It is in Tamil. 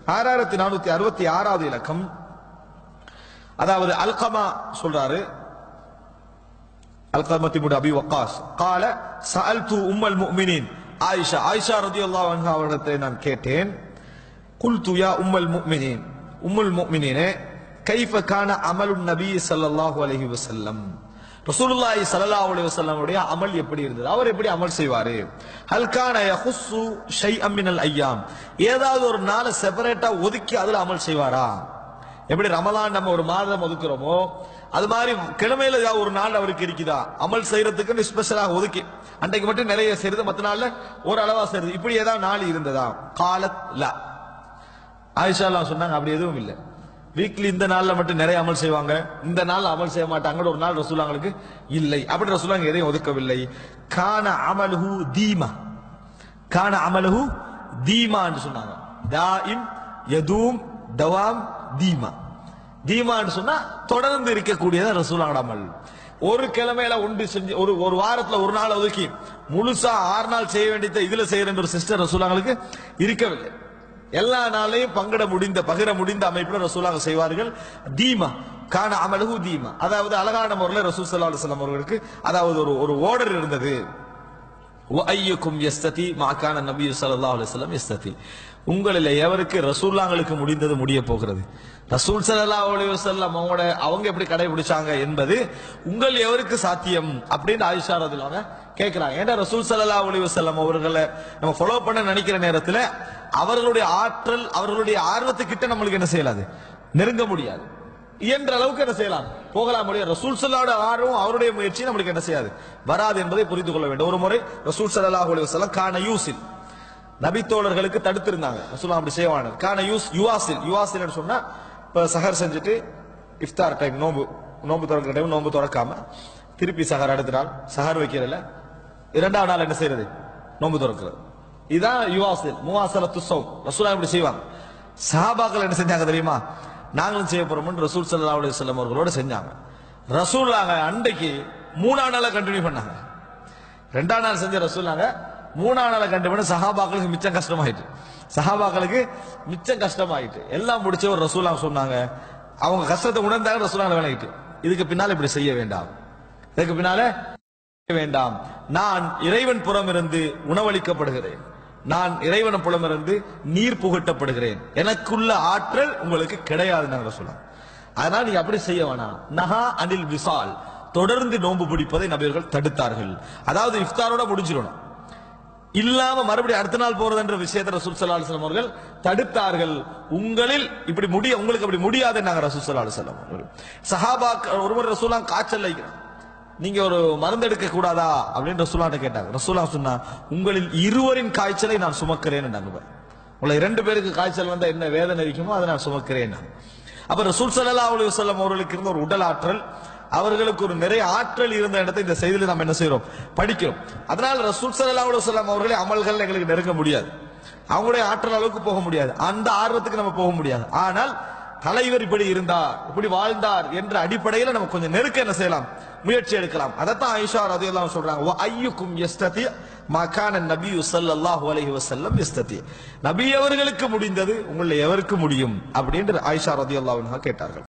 ஆறாயிரத்தி நானூத்தி அறுபத்தி ஆறாவது இலக்கம் அதாவது அல்கமா சொல்றாரு அல்கமத்தி முடி அபி வக்காஸ் கால சஅல்து உம்மல் முஃமினீன் ஆயிஷா ஆயிஷா ரதியல்லாஹு அன்ஹா அவர்களிடத்தை நான் கேட்டேன் குல்து யா உம்மல் முஃமினீன் உம்முல் முஃமினீனே கைஃப கான அமலுன் நபி ஸல்லல்லாஹு அலைஹி வஸல்லம் ரசூலுல்லாஹி ஸல்லல்லாஹு அலைஹி வஸல்லம் உடைய அமல் எப்படி இருந்தது அவர் எப்படி அமல் செய்வாரு ஹல் கான யஹுஸ்ஸு ஷைஅம் மினல் ஐயாம் ஏதாவது ஒரு நாளை செப்பரேட்டா ஒதுக்கி அதுல அமல் செய்வாரா எப்படி ரமலான் நம்ம ஒரு மாதம் ஒதுக்குறோமோ அது மாதிரி கிழமையில ஏதாவது ஒரு நாள் அவருக்கு இருக்குதா அமல் செய்யறதுக்கு ஸ்பெஷலாக ஒதுக்கி அன்றைக்கு மட்டும் நிறைய செய்யறது மத்த நாள்ல ஒரு அளவா செய்யறது இப்படி ஏதாவது நாள் இருந்ததா காலத் லா ஆயிஷா எல்லாம் சொன்னாங்க அப்படி எதுவும் இல்லை வீக்லி இந்த நாள்ல மட்டும் நிறைய அமல் செய்வாங்க இந்த நாள்ல அமல் செய்ய மாட்டாங்க ஒரு நாள் ரசூலாங்களுக்கு இல்லை அப்படி ரசூலாங்க எதையும் ஒதுக்கவில்லை கான அமலுஹு தீமா கான அமலுஹு தீமா என்று சொன்னாங்க தாயிம் யதூம் தவாம் தீமா தீமான்னு சொன்னா தொடர்ந்து இருக்கக்கூடியது ரசூலாங்கட அமல் ஒரு கிழமையில ஒன்று செஞ்சு ஒரு ஒரு வாரத்துல ஒரு நாள் ஒதுக்கி முழுசா ஆறு நாள் செய்ய வேண்டியதை இதுல செய்யற ஒரு சிஸ்டர் ரசூலாங்களுக்கு இருக்கவில்லை எல்லா நாளையும் பங்கிட முடிந்த பகிர முடிந்த அமைப்புல ரசூலாங்க செய்வார்கள் தீமா கான அமலகு தீமா அதாவது அழகான முறையில் ரசூல் சல்லா அலுவலம் அவர்களுக்கு அதாவது ஒரு ஒரு ஓர்டர் இருந்தது ஐயுக்கும் எஸ்ததி மாக்கான நபி ஸல்லல்லாஹு அலைஹி வஸல்லம் எஸ்ததி உங்களில் எவருக்கு ரசூல்லாங்களுக்கு முடிந்தது முடிய போகிறது ரசூல் ஸல்லல்லாஹு அலைஹி வஸல்லம் அவங்களோட அவங்க எப்படி கடைபிடிச்சாங்க என்பது உங்கள் எவருக்கு சாத்தியம் அப்படின்னு ஆயிஷா ரதிலாங்க கேட்கிறாங்க ஏன்னா ரசூல் ஸல்லல்லாஹு அலைஹி வஸல்லம் அவர்களை நம்ம ஃபாலோ பண்ண நினைக்கிற நேரத்தில் அவர்களுடைய ஆற்றல் அவர்களுடைய ஆர்வத்துக்கிட்ட நம்மளுக்கு என்ன செய்யலாது நெருங்க முடியாது இயன்ற அளவுக்கு என்ன செய்யலாம் போகலாம் முடியும் ரசூல் சல்லாட ஆர்வம் அவருடைய முயற்சி நம்மளுக்கு என்ன செய்யாது வராது என்பதை புரிந்து கொள்ள வேண்டும் ஒரு முறை ரசூல் சல்லாஹ் அலைஹி வஸல்லம் கான யூசில் நபி தோழர்களுக்கு தடுத்திருந்தாங்க ரசூல் அப்படி செய்வாங்க கான யூஸ் யுவாசில் யுவாசில் சொன்னா இப்ப சஹர் செஞ்சுட்டு இஃப்தார் டைம் நோம்பு நோம்பு திறக்கிற டைம் நோம்பு திறக்காம திருப்பி சஹர் அடுத்த நாள் சஹர் வைக்கிறதுல இரண்டாவது நாள் என்ன செய்யறது நோம்பு திறக்கிறது இதான் யுவாசில் மூவாசல துசவ் ரசூலா இப்படி செய்வாங்க சஹாபாக்கள் என்ன செஞ்சாங்க தெரியுமா நாங்களும் செய்ய போறோம்னு ரசூல் சல்லா அலி வல்லம் அவர்களோட செஞ்சாங்க ரசூல்லாங்க அன்றைக்கு மூணாம் நாளை கண்டினியூ பண்ணாங்க ரெண்டாம் நாள் செஞ்ச ரசூல்லாங்க மூணாம் நாளை கண்டு பண்ண சஹாபாக்களுக்கு மிச்சம் கஷ்டமாயிட்டு சஹாபாக்களுக்கு மிச்சம் கஷ்டமாயிட்டு எல்லாம் முடிச்ச ஒரு ரசூலாங்க சொன்னாங்க அவங்க கஷ்டத்தை உணர்ந்தாங்க ரசூலாங்க விளங்கிட்டு இதுக்கு பின்னால இப்படி செய்ய வேண்டாம் இதுக்கு பின்னால செய்ய வேண்டாம் நான் இறைவன் புறம் இருந்து உணவளிக்கப்படுகிறேன் நான் இறைவன் புலம் இருந்து நீர் புகட்டப்படுகிறேன் எனக்குள்ள ஆற்றல் உங்களுக்கு கிடையாது நாங்க சொல்லலாம் அதனால நீங்க அப்படி செய்ய வேணாம் நஹா அனில் விசால் தொடர்ந்து நோன்பு பிடிப்பதை நபியர்கள் தடுத்தார்கள் அதாவது இஃப்தாரோட முடிஞ்சிடணும் இல்லாம மறுபடியும் அடுத்த நாள் போறதுன்ற விஷயத்தை ரசூல் சல்லா அலுவலம் அவர்கள் தடுத்தார்கள் உங்களில் இப்படி முடிய உங்களுக்கு அப்படி முடியாது நாங்க ரசூல் சல்லா அலுவலம் அவர்கள் சஹாபா ஒருவர் ரசூலாம் காய்ச்சல் வைக்கிறோம் நீங்க ஒரு மருந்து எடுக்க கூடாதா அப்படின்னு ரசூலாட்ட கேட்டாங்க ரசூலா சொன்னா உங்களில் இருவரின் காய்ச்சலை நான் சுமக்கிறேன் நம்புவேன் உங்களை இரண்டு பேருக்கு காய்ச்சல் வந்தா என்ன வேதனை இருக்குமோ அதை நான் சுமக்கிறேன் அப்ப ரசூல் சல்லா அலி வல்லம் அவர்களுக்கு இருந்த ஒரு உடல் ஆற்றல் அவர்களுக்கு ஒரு நிறைய ஆற்றல் இருந்த இடத்தை இந்த செய்தியில நம்ம என்ன செய்யறோம் படிக்கிறோம் அதனால ரசூல் சல்லா அலி வல்லம் அவர்களே அமல்கள் எங்களுக்கு நெருங்க முடியாது அவங்களுடைய ஆற்றல் அளவுக்கு போக முடியாது அந்த ஆர்வத்துக்கு நம்ம போக முடியாது ஆனால் தலைவர் இப்படி இருந்தார் இப்படி வாழ்ந்தார் என்ற அடிப்படையில் நம்ம கொஞ்சம் நெருக்க என்ன செய்யலாம் முயற்சி எடுக்கலாம் அதைத்தான் ஐஷா ரதியல்லாஹு சொல்றாங்க "வ ஐயுக்கும் யஸ்ததி மகான நபி ஸல்லல்லாஹு அலைஹி வஸல்லம் யஸ்ததி நபி அவர்களுக்கு முடிந்தது உங்களை எவருக்கு முடியும் அப்படின்னு ஆயிஷா ரதியல்லாஹு அன்ஹா கேட்டார்கள்